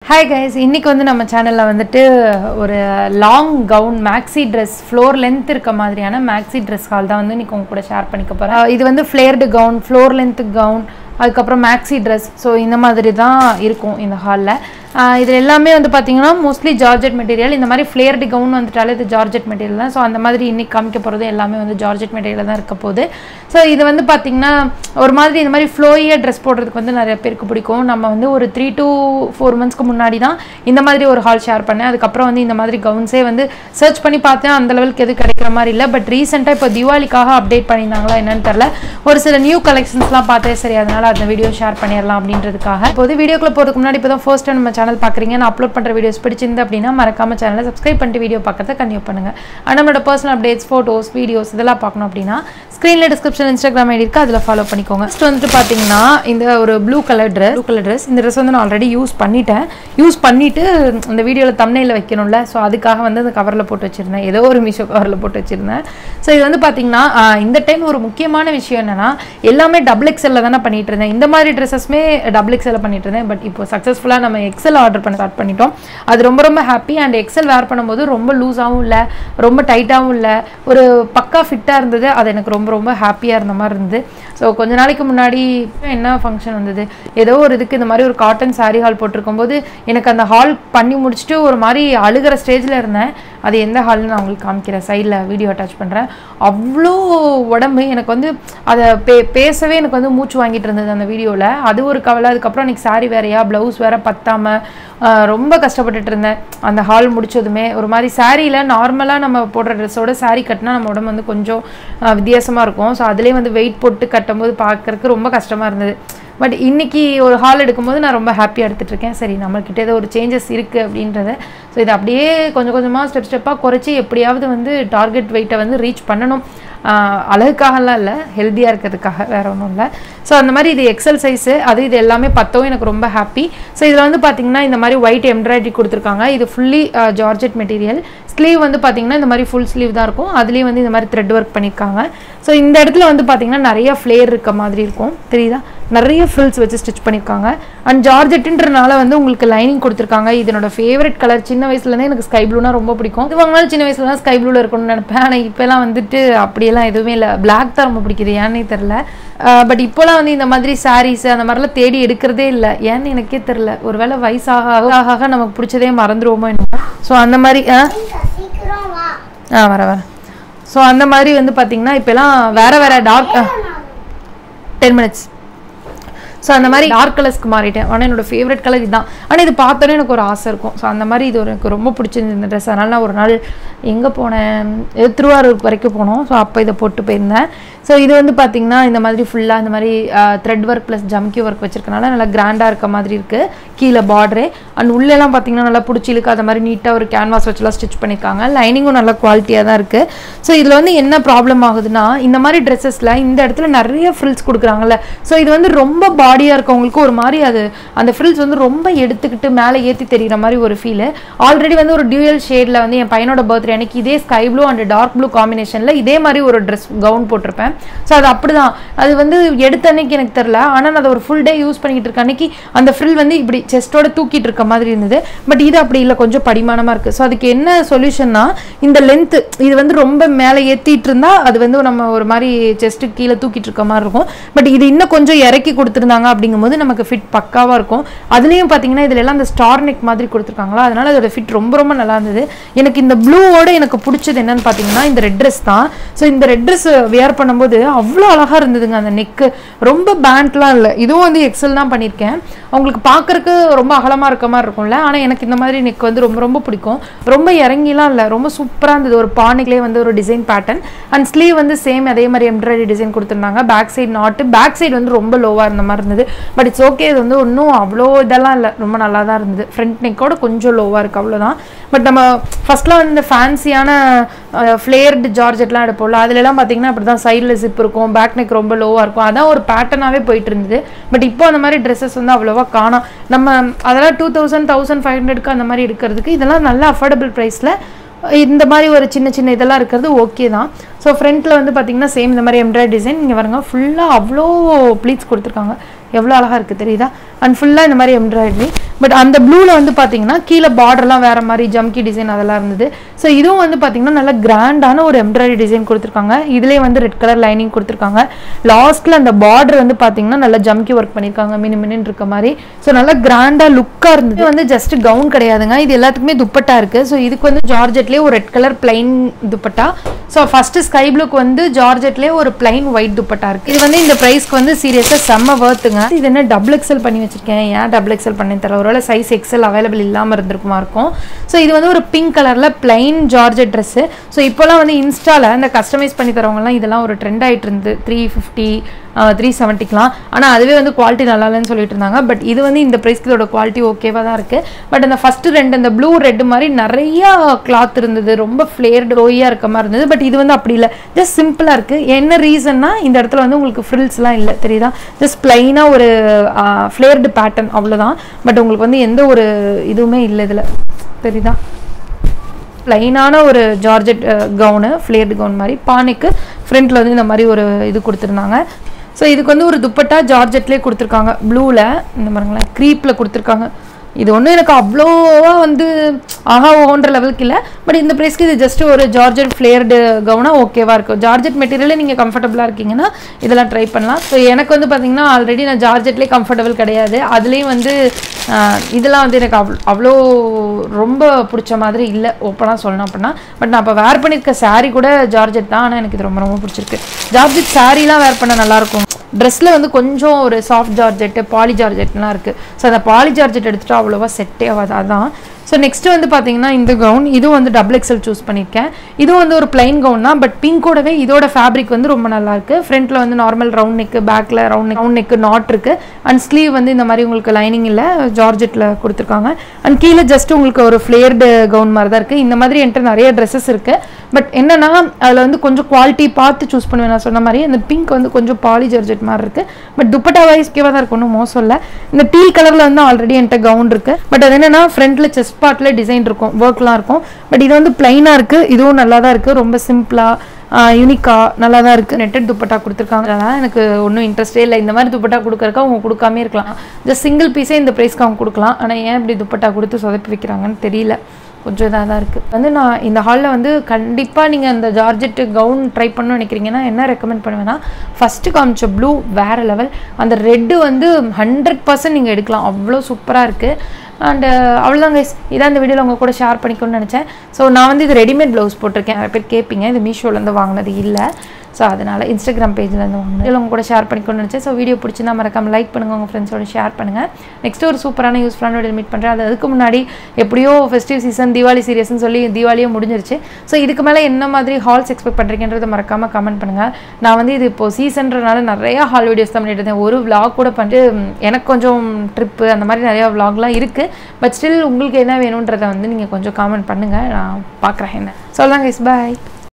hi guys இன்னைக்கு வந்து நம்ம சேனலில் வந்துட்டு ஒரு long gown maxi dress floor length இருக்க மாதிரியான மேக்ஸி ட்ரெஸ் ஹால் தான் வந்து இன்னைக்கு உங்க கூட ஷேர் பண்ணிக்க போகிறேன் இது வந்து flared gown floor length gown அதுக்கப்புறம் மேக்ஸி ட்ரெஸ் ஸோ இந்த மாதிரி தான் இருக்கும் இந்த ஹாலில் இது எல்லாமே வந்து பார்த்தீங்கன்னா மோஸ்ட்லி ஜார்ஜெட் மெட்டீரியல் இந்த மாதிரி ஃப்ளேர்டு கவுன் வந்துட்டாலே இது ஜார்ஜெட் மெட்டீரியல் தான் ஸோ அந்த மாதிரி இன்னைக்கு காமிக்க போகிறது எல்லாமே வந்து ஜார்ஜெட் மெட்டீரியல் தான் இருக்க போகுது ஸோ இது வந்து பார்த்தீங்கன்னா ஒரு மாதிரி இந்த மாதிரி ஃப்ளோயியாக ட்ரெஸ் போடுறதுக்கு வந்து நிறைய பேருக்கு பிடிக்கும் நம்ம வந்து ஒரு த்ரீ to ஃபோர் மந்த்ஸ்க்கு முன்னாடி தான் இந்த மாதிரி ஒரு ஹால் ஷேர் பண்ணேன் அதுக்கப்புறம் வந்து இந்த மாதிரி கவுன்ஸே வந்து சர்ச் பண்ணி பார்த்தேன் அந்த லெவலுக்கு எது கிடைக்கிற மாதிரி இல்லை பட் ரீசெண்டாக இப்போ தீபாவளிக்காக அப்டேட் பண்ணியிருந்தாங்களா என்னன்னு தெரில ஒரு சில நியூ கலெக்ஷன்ஸ்லாம் பார்த்தே சரி அதனால அந்த வீடியோ ஷேர் பண்ணிடலாம் அப்படின்றதுக்காக இப்போது வீடியோக்குள்ள போகிறதுக்கு முன்னாடி இப்போ தான் ஃபர்ஸ்ட் டைம் நம்ம சேனல் பார்க்குறீங்க நான் அப்லோட் பண்ணுற வீடியோஸ் பிடிச்சிருந்து அப்படின்னா மறக்காம சேனலை சப்ஸ்கிரைப் பண்ணிட்டு வீடியோ பார்க்கறத கன்டினியூ பண்ணுங்க அண்ட் நம்மளோட பர்சனல் அப்டேட்ஸ் ஃபோட்டோஸ் வீடியோஸ் இதெல்லாம் பார்க்கணும் அப்படின்னா ஸ்க்ரீனில் டிஸ்கிரிப்ஷன் இன்ஸ்டாகிராம் ஐடி இருக்குது அதில் ஃபாலோ பண்ணிக்கோங்க ஃபஸ்ட் வந்துட்டு பார்த்தீங்கன்னா இந்த ஒரு blue colour dress blue colour dress இந்த ட்ரெஸ் வந்து நான் ஆல்ரெடி யூஸ் பண்ணிட்டேன் யூஸ் பண்ணிட்டு இந்த வீடியோவில் தம்னையில் வைக்கணும்ல ஸோ அதுக்காக வந்து அந்த கவரில் போட்டு வச்சிருந்தேன் ஏதோ ஒரு மீஷோ கவரில் போட்டு வச்சிருந்தேன் ஸோ இது வந்து பார்த்தீங்கன்னா ஆஹ், இந்த டைம் ஒரு முக்கியமான விஷயம் என்னன்னா எல்லாமே டபுள் எக்ஸல்ல தானே பண்ணிட்டு இருந்தேன் இந்த மாதிரி ட்ரெஸ்ஸஸ்மே டபுள் எக்ஸல்ல பண்ணிட்டு இருந்தேன் பட் இப்போ சக்ஸஸ்ஃபுல்லாக நம்ம எக்ஸல் ஆர்டர் பண்ண ஸ்டார்ட் பண்ணிட்டோம் அது ரொம்ப ரொம்ப ஹாப்பி அண்ட் எக்ஸல் வேர் பண்ணும்போது ரொம்ப லூஸாகவும் இல்லை ரொம்ப டைட்டாகவும் இல்லை ஒரு பக்கா ஃபிட்டாக இருந்தது அது எனக்கு ரொம்ப ரொம்ப ஹாப்பியாக இருந்த மாதிரி இருந்தது ஸோ கொஞ்ச நாளைக்கு முன்னாடி என்ன ஃபங்க்ஷன் வந்தது ஏதோ ஒரு இதுக்கு இந்த மாதிரி ஒரு காட்டன் saree ஹால் போட்டிருக்கும் போது எனக்கு அந்த ஹால் பண்ணி முடிச்சுட்டு ஒரு மாதிரி அழுகிற ஸ்டேஜில் இருந்தேன் அது எந்த ஹால்னு நான் உங்களுக்கு காமிக்கிறேன் சைடில் வீடியோ அட்டாச் பண்ணுறேன் அவ்வளோ உடம்பு எனக்கு வந்து அதை பே பேசவே எனக்கு வந்து மூச்சு வாங்கிட்டு இருந்தது அந்த வீடியோவில் அது ஒரு கவலை அதுக்கப்புறம் எனக்கு saree வேறையா ப்ளவுஸ் வேற பத்தாம ஆஹ் ரொம்ப கஷ்டப்பட்டுட்டு இருந்தேன் அந்த ஹால் முடிச்சதுமே ஒரு மாதிரி சாரியில் நார்மலாக நம்ம போடுற ட்ரெஸ்ஸோட saree கட்டினா நம்ம உடம்பு வந்து கொஞ்சம் ஆஹ் வித்தியாசமா இருக்கும் ஸோ அதுலேயே வந்து வெயிட் போட்டு கட்டும்போது பார்க்கறதுக்கு ரொம்ப கஷ்டமா இருந்தது பட் இன்னைக்கு ஒரு ஹால் எடுக்கும்போது நான் ரொம்ப ஹாப்பியாக எடுத்துட்டு இருக்கேன் சரி நம்மக்கிட்ட ஏதோ ஒரு சேஞ்சஸ் இருக்குது அப்படின்றத ஸோ இது அப்படியே கொஞ்சம் கொஞ்சமாக ஸ்டெப் ஸ்டெப்பாக குறைச்சி எப்படியாவது வந்து டார்கெட் வெயிட்டை வந்து ரீச் பண்ணணும் ஆஹ் அழகுக்காகலாம் இல்லை ஹெல்த்தியாக இருக்கிறதுக்காக வேற ஒன்றும் இல்லை ஸோ அந்த மாதிரி இது எக்ஸல் சைஸு அது இது எல்லாமே பத்தவும் எனக்கு ரொம்ப ஹாப்பி ஸோ இதில் வந்து பார்த்தீங்கன்னா இந்த மாதிரி ஒயிட் எம்ப்ராய்டரி கொடுத்துருக்காங்க இது ஃபுல்லி ஜார்ஜெட் மெட்டீரியல் ஸ்லீவ் வந்து பார்த்தீங்கன்னா இந்த மாதிரி ஃபுல் ஸ்லீவ் தான் இருக்கும் அதுலேயும் வந்து இந்த மாதிரி த்ரெட் ஒர்க் பண்ணியிருக்காங்க ஸோ இந்த இடத்துல வந்து பார்த்தீங்கன்னா நிறைய ஃப்ளேர் இருக்க மாதிரி இருக்கும் தெரியுதா நிறைய ஃப்ரில்ஸ் வச்சு ஸ்டிச் பண்ணியிருக்காங்க அண்ட் ஜார்ஜெட்டுன்றனால வந்து உங்களுக்கு லைனிங் கொடுத்துருக்காங்க இது என்னோட ஃபேவரட் கலர் சின்ன வயசுலேருந்தே எனக்கு ஸ்கை ப்ளூனா ரொம்ப பிடிக்கும் இது வாங்கினாலும் சின்ன வயசுல தான் ஸ்கை ப்ளூவில் இருக்கணும்னு நினைப்பேன் ஆனால் இப்போலாம் வந்துட்டு அப்படியெல்லாம் எதுவுமே இல்லை பிளாக் தான் ரொம்ப பிடிக்குது ஏன்னே தெரில பட் இப்போலாம் வந்து இந்த மாதிரி சாரீஸ் அந்த மாதிரிலாம் தேடி எடுக்கிறதே இல்லை ஏன்னு எனக்கே தெரில ஒருவேளை வயசாக ஆக ஆக ஆக நமக்கு பிடிச்சதே மறந்துருவோமோ என்னமோ ஸோ அந்த மாதிரி ஆ சீக்கிரம் வா ஆ வர வரேன் ஸோ அந்த மாதிரி வந்து பார்த்தீங்கன்னா இப்போலாம் வேற வேற டார்க் டென் மினிட்ஸ் ஸோ அந்த மாதிரி டார்க் கலர்ஸ்க்கு மாறிட்டேன் ஆனால் என்னோட ஃபேவரட் கலர் இதுதான் ஆனால் இது பார்த்தோன்னே எனக்கு ஒரு ஆசை இருக்கும் ஸோ அந்த மாதிரி இது ஒரு எனக்கு ரொம்ப பிடிச்சிருந்தது இந்த ட்ரெஸ் அதனால் நான் ஒரு நாள் எங்கே போனேன் இது திருவாரூர் வரைக்கும் போனோம் ஸோ அப்போ இதை போட்டு போயிருந்தேன் ஸோ இது வந்து பார்த்தீங்கன்னா இந்த மாதிரி ஃபுல்லாக இந்த மாதிரி த்ரெட் ஒர்க் ப்ளஸ் ஜம்கி ஒர்க் வச்சிருக்கனால நல்லா கிராண்டாக இருக்க மாதிரி இருக்குது கீழே பார்டரு அண்ட் உள்ளெல்லாம் பார்த்தீங்கன்னா நல்லா பிடிச்சி இழுக்காத மாதிரி நீட்டாக ஒரு கேன்வாஸ் வச்சுலாம் ஸ்டிச் பண்ணியிருக்காங்க லைனிங்கும் நல்லா குவாலிட்டியாக தான் இருக்குது ஸோ இதில் வந்து என்ன ப்ராப்ளம் ஆகுதுன்னா இந்த மாதிரி ட்ரெஸ்ஸஸில் இந்த இடத்துல நிறைய ஃப்ரில்ஸ் கொடுக்குறாங்கல்ல ஸோ இது வந்து ரொம்ப பாடியாக இருக்கவங்களுக்கு ஒரு மாதிரி அது அந்த ஃப்ரில்ஸ் வந்து ரொம்ப எடுத்துக்கிட்டு மேலே ஏற்றி தெரிகிற மாதிரி ஒரு ஃபீலு ஆல்ரெடி வந்து ஒரு டியூயல் ஷேடில் வந்து என் பையனோட பர்த்டே அன்னைக்கு இதே sky blue and dark blue காம்பினேஷனில் இதே மாதிரி ஒரு ட்ரெஸ் கவுன் போட்டிருப்பேன் ஸோ அது அப்படிதான் அது வந்து எடுத்த அன்னைக்கு எனக்கு தெரில ஆனால் நான் அதை ஒரு ஃபுல் டே யூஸ் பண்ணிக்கிட்டு இருக்க அன்னைக்கு அந்த ஃப்ரில் வந்து இப்படி செஸ்ட்டோட தூக்கிட்டு இருக்க மாதிரி இருந்தது பட் இது அப்படி இல்லை கொஞ்சம் படிமானமாக இருக்குது ஸோ அதுக்கு என்ன சொல்யூஷன்னா இந்த லென்த்து இது வந்து ரொம்ப மேலே ஏற்றிட்டு இருந்தா அது வந்து நம்ம ஒரு மாதிரி செஸ்ட்டு கீழே தூக்கிட்டு இருக்க மாதிரி இருக்கும் பட் இது இன்னும் கொஞ்சம் இறக்கி கொடுத்துருந்தாங்க அப்படிங்கும்போது நமக்கு ஃபிட் பக்காவாக இருக்கும் அதுலேயும் பார்த்தீங்கன்னா இதுல எல்லாம் அந்த ஸ்டார் நெக் மாதிரி கொடுத்துருக்காங்களா அதனால அதோட ஃபிட் ரொம்ப ரொம்ப நல்லா இருந்தது எனக்கு இந்த ப்ளூவோட எனக்கு பிடிச்சது என்னன்னு பார்த்தீங்கன்னா இந்த ரெட் ட்ரெஸ் தான் ஸோ இந்த ரெட் ட்ரெஸ் வியர் பண்ணும்போது அவ்வளோ அழகாக இருந்ததுங்க அந்த நெக்கு ரொம்ப பேண்ட்லாம் இல்லை இதுவும் வந்து எக்ஸல் தான் பண்ணியிருக்கேன் அவங்களுக்கு பார்க்கறக்கு ரொம்ப அகலமாக இருக்க மாதிரி இருக்கும்ல ஆனால் எனக்கு இந்த மாதிரி நெக் வந்து ரொம்ப ரொம்ப பிடிக்கும் ரொம்ப இறங்கிலாம் இல்லை ரொம்ப சூப்பராக இருந்தது ஒரு பானைக்கிலே வந்து ஒரு டிசைன் பேட்டர்ன் அண்ட் ஸ்லீவ் வந்து சேம் அதே மாதிரி எம்ப்ராய்டரி டிசைன் கொடுத்துருந்தாங்க back side knot back side வந்து ரொம்ப லோவாக இருந்த மாதிரி இருந்தது பட் இட்ஸ் ஓகே இது வந்து ஒன்றும் அவ்வளோ இதெல்லாம் இல்லை ரொம்ப நல்லா தான் இருந்தது ஃப்ரண்ட் நெக்கோட கொஞ்சம் லோவாக இருக்குது அவ்வளோதான் பட் நம்ம ஃபர்ஸ்ட்லாம் வந்து இந்த ஃபேன்சியான ஃப்ளேர்டு ஜார்ஜெட்லாம் எடுப்போம்ல அதுலலாம் பார்த்தீங்கன்னா அப்படி தான் சைடில் ஜிப் இருக்கும் பேக் நெக் ரொம்ப லோவாக இருக்கும் அதான் ஒரு பேட்டர்னாகவே போயிட்டு இருந்தது பட் இப்போ அந்த மாதிரி ட்ரெஸ்ஸஸ் வந்து அவ்வளோவா காணோம் நம்ம அதெல்லாம் டூ தௌசண்ட் தௌசண்ட் ஃபைவ் ஹண்ட்ரட்க்கு அந்த மாதிரி எடுக்கிறதுக்கு இதெல்லாம் நல்ல அஃபோர்டபுள் ப்ரைஸில் இந்த மாதிரி ஒரு சின்ன சின்ன இதெல்லாம் இருக்கிறது ஓகே தான் ஸோ ஃப்ரண்ட்டில் வந்து பார்த்தீங்கன்னா சேம் இந்த மாதிரி எம்ப்ராய்டரி டிசைன் இங்கே பாருங்க ஃபுல்லாக அவ்வளோ ப்ளீட்ஸ் கொடுத்துருக்காங்க எவ்வளோ அழகாக இருக்குது தெரியுதா அண்ட் ஃபுல்லாக இந்த மாதிரி எம்ப்ராய்டரி பட் அந்த ப்ளூவில் வந்து பார்த்தீங்கன்னா கீழே பார்டர்லாம் வேறு மாதிரி ஜம்கி டிசைன் அதெல்லாம் இருந்தது ஸோ இதுவும் வந்து பார்த்தீங்கன்னா நல்ல கிராண்டான ஒரு எம்ப்ராய்டரி டிசைன் கொடுத்துருக்காங்க இதுலேயே வந்து ரெட் கலர் லைனிங் கொடுத்துருக்காங்க லாஸ்ட்டில் அந்த பார்டர் வந்து பார்த்தீங்கன்னா நல்லா ஜம்கி ஒர்க் பண்ணியிருக்காங்க மினி மினின்னு இருக்க மாதிரி ஸோ நல்லா கிராண்டாக லுக்காக இருந்தது இது வந்து ஜஸ்ட் கவுன் கிடையாதுங்க இது எல்லாத்துக்குமே துப்பட்டா இருக்குது ஸோ இதுக்கு வந்து ஜார்ஜெட்லேயே ஒரு red colour plain dupatta so first sky ப்ளூக்கு வந்து ஜார்ஜெட்லேயே ஒரு பிளைன் ஒயிட் துப்பட்டா இருக்குது இது வந்து இந்த ப்ரைஸ்க்கு வந்து சீரியஸாக செம்ம வர்த்துங்க இது என்ன டபுள் எக்ஸல் பண்ணி வச்சிருக்கேன் ஏன் டபுள் எக்ஸல் பண்ணி தர ஒருவேளை சைஸ் எக்ஸல் அவைலபிள் இல்லாமல் இருந்திருக்குமா இருக்கும் ஸோ இது வந்து ஒரு பிங்க் கலரில் பிளைன் ஜார்ஜெட் ட்ரெஸ்ஸு ஸோ இப்போலாம் வந்து இன்ஸ்டாவில் இந்த கஸ்டமைஸ் பண்ணி தரவங்கலாம் இதெல்லாம் ஒரு ட்ரெண்ட் ஆகிட்டு இருந்து த்ரீ ஃபிஃப்டி த்ரீ செவன்ட்டிக்கலாம் ஆனால் அதுவே வந்து குவாலிட்டி நல்லா இல்லைன்னு சொல்லிட்டு இருந்தாங்க பட் இது வந்து இந்த ப்ரைஸ்க்கு இதோட குவாலிட்டி ஓகேவாக தான் இருக்குது பட் அந்த ஃபஸ்ட்டு ரெண்டு அந்த ப்ளூ ரெட் மாதிரி நிறையா கிளாத் இருந்தது ரொம்ப ஃப்ளேர்டு ரோயாக இருக்க மாதிரி இருந்தது பட் இது வந்து அப்படி இல்லை ஜஸ்ட் சிம்பிளாக இருக்குது என்ன ரீசன்னா இந்த இடத்துல வந்து உங்களுக்கு ஃப்ரில்ஸ்லாம் இல்லை தெரியுதா ஜஸ்ட் பிளைனாக ஒரு ஃப்ளேர்டு பேட்டர்ன் அவ்வளோதான் பட் உங்களுக்கு வந்து எந்த ஒரு இதுவுமே இல்லை இதில் தெரியுதா ப்ளைனான ஒரு ஜார்ஜெட் கவுனு ஃப்ளேர்டு கவுன் மாதிரி பானைக்கு ஃப்ரண்ட்டில் வந்து இந்த மாதிரி ஒரு இது கொடுத்துருந்தாங்க ஸோ இதுக்கு வந்து ஒரு துப்பட்டா ஜார்ஜெட்லேயே கொடுத்துருக்காங்க ப்ளூவில் இந்த மாதிரிங்களேன் க்ரீப்பில் கொடுத்துருக்காங்க இது ஒன்றும் எனக்கு அவ்வளோவா வந்து ஆஹா ஓன்ற லெவலுக்கு இல்லை பட் இந்த ப்ரைஸ்க்கு இது ஜஸ்ட் ஒரு ஜார்ஜெட் ஃப்ளேர்டு கவுனாக ஓகேவாக இருக்கும் ஜார்ஜெட் மெட்டீரியலே நீங்கள் கம்ஃபர்டபுளாக இருக்கீங்கன்னா இதெல்லாம் ட்ரை பண்ணலாம் ஸோ எனக்கு வந்து பார்த்தீங்கன்னா ஆல்ரெடி நான் ஜார்ஜெட்லேயே கம்ஃபர்டபுள் கிடையாது அதுலேயும் வந்து ஆஹ், இதெல்லாம் வந்து எனக்கு அவ்வளோ அவ்வளோ ரொம்ப பிடிச்ச மாதிரி இல்லை ஓப்பனாக சொல்லணும் அப்படின்னா பட் நான் இப்போ வேர் பண்ணியிருக்க saree கூட ஜார்ஜெட் தான் ஆனால் எனக்கு இது ரொம்ப ரொம்ப பிடிச்சிருக்கு ஜார்ஜெட் சாரீலாம் வேர் பண்ண நல்லாயிருக்கும் ட்ரெஸ்ஸில் வந்து கொஞ்சம் ஒரு சாஃப்ட் ஜார்ஜெட்டு பாலி ஜார்ஜெட்லாம் இருக்குது ஸோ அந்த பாலி ஜார்ஜெட் எடுத்துகிட்டு அவ்வளோவா செட்டே ஆகாது அதான் ஸோ நெக்ஸ்ட்டு வந்து பார்த்தீங்கன்னா இந்த கவுன் இதுவும் வந்து டபுள் எக்ஸல் சூஸ் பண்ணியிருக்கேன் இதுவும் வந்து ஒரு பிளைன் கவுன் தான் பட் பிங்கோடவே இதோட ஃபேப்ரிக் வந்து ரொம்ப நல்லா இருக்கு ஃப்ரண்ட்டில் வந்து நார்மல் ரவுண்ட் நெக்கு பேக்கில் round neck round neck knot இருக்கு அண்ட் ஸ்லீவ் வந்து இந்த மாதிரி உங்களுக்கு லைனிங் இல்லை ஜார்ஜெட்டில் கொடுத்துருக்காங்க அண்ட் கீழே ஜஸ்ட் உங்களுக்கு ஒரு ஃப்ளேர்டு கவுன் மாதிரி தான் இருக்குது இந்த மாதிரி என்கிட்ட நிறைய ட்ரெஸ்ஸஸ் இருக்குது பட் என்னன்னா அதில் வந்து கொஞ்சம் குவாலிட்டி பார்த்து சூஸ் பண்ணுவேன் நான் சொன்ன மாதிரி அந்த பிங்க் வந்து கொஞ்சம் பாலி ஜார்ஜெட் மாதிரி இருக்கு பட் துப்பட்டா வைஸ் கேவாக தான் இருக்கும் ஒன்றும் மோசம் இல்லை இந்த டீல் கலரில் வந்து ஆல்ரெடி என்கிட்ட கவுன் இருக்கு பட் அது என்னன்னா ஃப்ரண்ட்ல செஸ்ட் பார்ட்டில் டிசைன் இருக்கும் ஒர்க்லாம் இருக்கும் பட் இது வந்து பிளைனாக இருக்கு இதுவும் நல்லா தான் இருக்கு ரொம்ப சிம்பிளாக யூனிக்கா நல்லா தான் இருக்குது நெட்டட் துப்பட்டா கொடுத்துருக்காங்க அதனால் எனக்கு ஒன்றும் இன்ட்ரெஸ்டே இல்லை இந்த மாதிரி துப்பட்டா கொடுக்கறக்கா அவங்க கொடுக்காமே இருக்கலாம் ஜஸ்ட் சிங்கிள் பீஸே இந்த ப்ரைஸ்க்கு அவங்க கொடுக்கலாம் ஆனால் ஏன் இப்படி துப்பட்டா கொடுத்து சொதப்பி வைக்கிறாங்கன்னு தெரியல கொஞ்சம் இதாக தான் இருக்குது வந்து நான் இந்த ஹாலில் வந்து கண்டிப்பாக நீங்கள் அந்த ஜார்ஜெட்டு கவுன் ட்ரை பண்ணணும்னு நினைக்கிறீங்கன்னா என்ன ரெக்கமெண்ட் பண்ணுவேன்னா ஃபஸ்ட்டு காமிச்ச ப்ளூ வேறு லெவல் அந்த ரெட்டு வந்து ஹண்ட்ரட் பர்சன்ட் நீங்கள் எடுக்கலாம் அவ்வளோ சூப்பராக இருக்குது அண்டு அவ்வளோதான் கைஸ் இதான் இந்த வீடியோவில் உங்கள் கூட ஷேர் பண்ணிக்கணும்னு நினச்சேன் ஸோ நான் வந்து இது ரெடிமேட் ப்ளவுஸ் போட்டிருக்கேன் நிறைய பேர் கேட்பீங்க இது மீஷோலேருந்து வாங்கினது இல்லை ஸோ அதனால் இன்ஸ்டாகிராம் பேஜ்லேருந்து வாங்கினேன் இதில் உங்க கூட ஷேர் பண்ணிக்கணும்னு நினச்சேன் ஸோ வீடியோ பிடிச்சிருந்தா மறக்காம லைக் பண்ணுங்கள் உங்கள் ஃப்ரெண்ட்ஸோட ஷேர் பண்ணுங்கள் நெக்ஸ்ட் ஒரு சூப்பரான யூஸ்ஃபுல்லான வீடியோ மீட் பண்ணுறேன் அது அதுக்கு முன்னாடி எப்படியோ ஃபெஸ்டிவ் சீசன் தீபாவளி சீரியஸ்னு சொல்லி தீபாவளியே முடிஞ்சிருச்சு ஸோ இதுக்கு மேலே என்ன மாதிரி ஹால்ஸ் எக்ஸ்பெக்ட் பண்ணுறீங்கன்றதை மறக்காமல் கமெண்ட் பண்ணுங்கள் நான் வந்து இது இப்போ சீசன்றனால நிறையா ஹால் வீடியோஸ் தான் பண்ணிட்டு இருந்தேன் ஒரு vlog கூட பண்ணிட்டு ம், எனக்கு கொஞ்சம் ட்ரிப்பு அந்த மாதிரி நிறையா vlogலாம் இருக்குது பட் ஸ்டில் உங்களுக்கு என்ன வேணுன்றதை வந்து நீங்கள் கொஞ்சம் காமெண்ட் பண்ணுங்கள் நான் பார்க்குறேன் என்ன சொல்லலாம் கைஸ் பாய்